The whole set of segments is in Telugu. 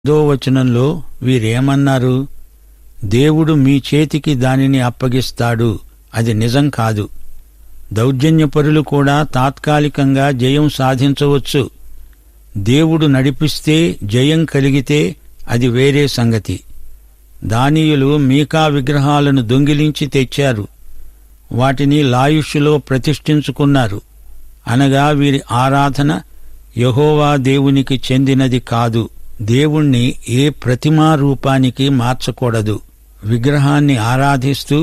దో వచనంలో వీరేమన్నారు దేవుడు మీ చేతికి దానిని అప్పగిస్తాడు అది నిజం కాదు దౌర్జన్యపరులు కూడా తాత్కాలికంగా జయం సాధించవచ్చు దేవుడు నడిపిస్తే జయం కలిగితే అది వేరే సంగతి దానియులు మీకా విగ్రహాలను దొంగిలించి తెచ్చారు వాటిని లాయుష్యులో ప్రతిష్ఠించుకున్నారు అనగా వీరి ఆరాధన యహోవా దేవునికి చెందినది కాదు దేవుణ్ణి ఏ ప్రతిమా రూపానికి మార్చకూడదు విగ్రహాన్ని ఆరాధిస్తూ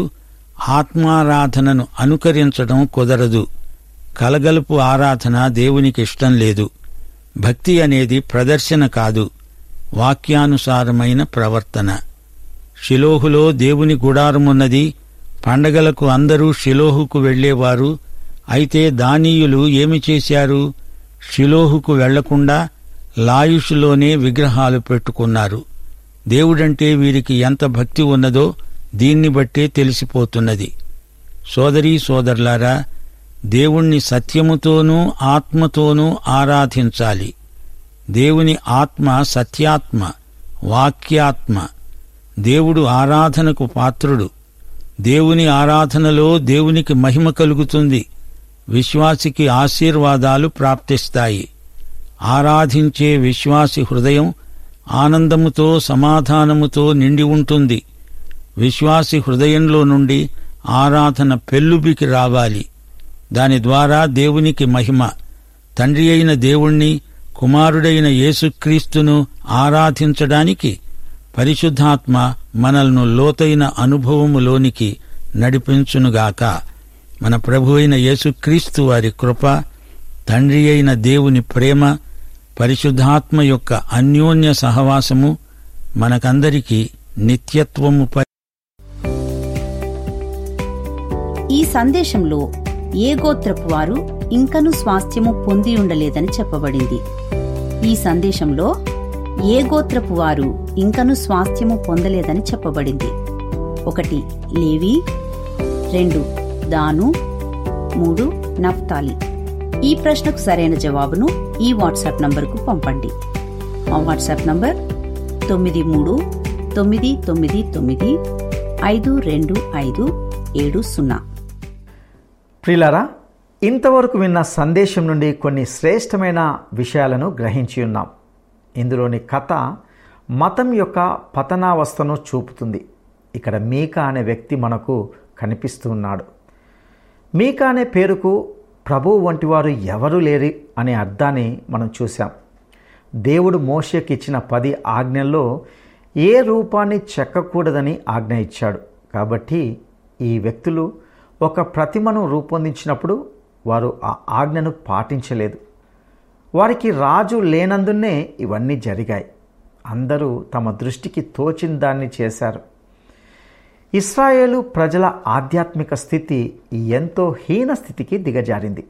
ఆత్మారాధనను అనుకరించడం కుదరదు కలగలుపు ఆరాధన దేవునికి ఇష్టం లేదు భక్తి అనేది ప్రదర్శన కాదు వాక్యానుసారమైన ప్రవర్తన షిలోహులో దేవుని గుడారమున్నది పండగలకు అందరూ షిలోహుకు వెళ్లేవారు అయితే దానీయులు ఏమి చేశారు షిలోహుకు వెళ్లకుండా లాయుషులోనే విగ్రహాలు పెట్టుకున్నారు దేవుడంటే వీరికి ఎంత భక్తి ఉన్నదో దీన్ని బట్టే తెలిసిపోతున్నది సోదరీ సోదరులారా దేవుణ్ణి సత్యముతోనూ ఆత్మతోనూ ఆరాధించాలి దేవుని ఆత్మ సత్యాత్మ వాక్యాత్మ దేవుడు ఆరాధనకు పాత్రుడు దేవుని ఆరాధనలో దేవునికి మహిమ కలుగుతుంది విశ్వాసికి ఆశీర్వాదాలు ప్రాప్తిస్తాయి ఆరాధించే విశ్వాసి హృదయం ఆనందముతో సమాధానముతో నిండి ఉంటుంది విశ్వాసి హృదయంలో నుండి ఆరాధన పెల్లుబికి రావాలి దాని ద్వారా దేవునికి మహిమ తండ్రి అయిన దేవుణ్ణి కుమారుడైన యేసుక్రీస్తును ఆరాధించడానికి పరిశుద్ధాత్మ మనల్ని లోతైన అనుభవములోనికి నడిపించునుగాక మన ప్రభు అయిన యేసుక్రీస్తు వారి కృప తండ్రి అయిన దేవుని ప్రేమ పరిశుద్ధాత్మ యొక్క అన్యోన్య సహవాసము మనకందరికీ నిత్యత్వముపై ఈ సందేశంలో ఏ గోత్రపు వారు ఇంకను స్వాస్థ్యము పొంది ఉండలేదని చెప్పబడింది ఈ సందేశంలో ఏ గోత్రపు వారు ఇంకను స్వాస్థ్యము పొందలేదని చెప్పబడింది ఒకటి లేవి రెండు దాను మూడు నఫ్తాలి ఈ ప్రశ్నకు సరైన జవాబును ఈ వాట్సాప్ నంబరుకు పంపండి మా వాట్సాప్ నంబర్ తొమ్మిది మూడు తొమ్మిది తొమ్మిది తొమ్మిది ఐదు రెండు ఐదు ఏడు సున్నా ప్రియులారా ఇంతవరకు విన్న సందేశం నుండి కొన్ని శ్రేష్టమైన విషయాలను గ్రహించి ఉన్నాం ఇందులోని కథ మతం యొక్క పతనావస్థను చూపుతుంది ఇక్కడ మీకా అనే వ్యక్తి మనకు కనిపిస్తూ ఉన్నాడు మీకా అనే పేరుకు ప్రభు వంటి వారు ఎవరు లేరు అనే అర్థాన్ని మనం చూసాం దేవుడు మోషకి ఇచ్చిన పది ఆజ్ఞల్లో ఏ రూపాన్ని చెక్కకూడదని ఆజ్ఞ ఇచ్చాడు కాబట్టి ఈ వ్యక్తులు ఒక ప్రతిమను రూపొందించినప్పుడు వారు ఆ ఆజ్ఞను పాటించలేదు వారికి రాజు లేనందునే ఇవన్నీ జరిగాయి అందరూ తమ దృష్టికి తోచిన దాన్ని చేశారు ఇస్రాయేలు ప్రజల ఆధ్యాత్మిక స్థితి ఎంతో హీన స్థితికి దిగజారింది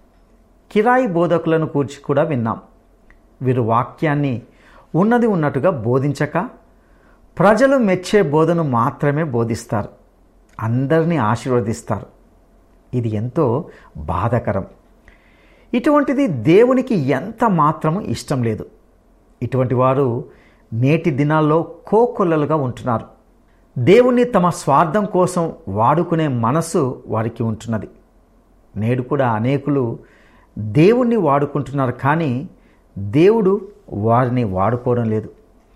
కిరాయి బోధకులను కూర్చి కూడా విన్నాం వీరు వాక్యాన్ని ఉన్నది ఉన్నట్టుగా బోధించక ప్రజలు మెచ్చే బోధను మాత్రమే బోధిస్తారు అందరినీ ఆశీర్వదిస్తారు ఇది ఎంతో బాధకరం ఇటువంటిది దేవునికి ఎంత మాత్రము ఇష్టం లేదు ఇటువంటి వారు నేటి దినాల్లో కోకొల్లలుగా ఉంటున్నారు దేవుణ్ణి తమ స్వార్థం కోసం వాడుకునే మనసు వారికి ఉంటున్నది నేడు కూడా అనేకులు దేవుణ్ణి వాడుకుంటున్నారు కానీ దేవుడు వారిని వాడుకోవడం లేదు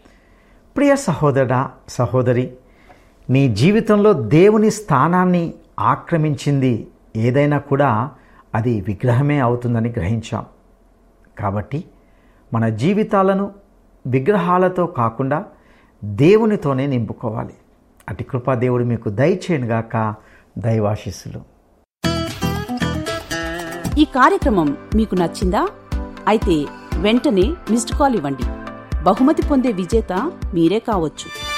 ప్రియ సహోదరా సహోదరి నీ జీవితంలో దేవుని స్థానాన్ని ఆక్రమించింది ఏదైనా కూడా అది విగ్రహమే అవుతుందని గ్రహించాం కాబట్టి మన జీవితాలను విగ్రహాలతో కాకుండా దేవునితోనే నింపుకోవాలి అటు కృపా దేవుడు మీకు దయచేయనుగాక దైవాశిస్సులు ఈ కార్యక్రమం మీకు నచ్చిందా అయితే వెంటనే మిస్డ్ కాల్ ఇవ్వండి బహుమతి పొందే విజేత మీరే కావచ్చు